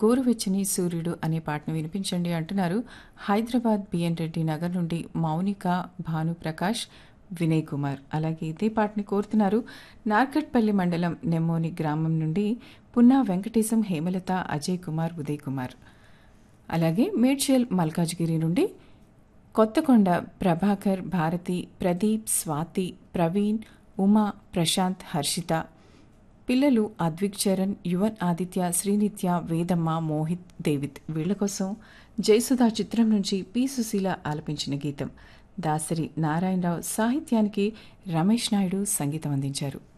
గోరువెచ్చని సూర్యుడు అనే పాటను వినిపించండి అంటున్నారు హైదరాబాద్ బిఎన్ రెడ్డి నగర్ నుండి మౌనిక భానుప్రకాష్ వినయ్ కుమార్ అలాగే ఇదే పాటని కోరుతున్నారు నార్కట్పల్లి మండలం నెమ్మోని గ్రామం నుండి పున్నా వెంకటేశం హేమలత అజయ్ కుమార్ ఉదయ్ కుమార్ అలాగే మేడ్చల్ మల్కాజ్గిరి నుండి కొత్తకొండ ప్రభాకర్ భారతి ప్రదీప్ స్వాతి ప్రవీణ్ ఉమా ప్రశాంత్ హర్షిత పిల్లలు అద్విక్ చరణ్ యువన్ ఆదిత్య శ్రీనిత్య వేదమ్మ మోహిత్ దేవిత్ వీళ్ల కోసం జయసుధా చిత్రం నుంచి పి సుశీల ఆలపించిన గీతం దాసరి నారాయణరావు సాహిత్యానికి రమేష్ నాయుడు సంగీతం అందించారు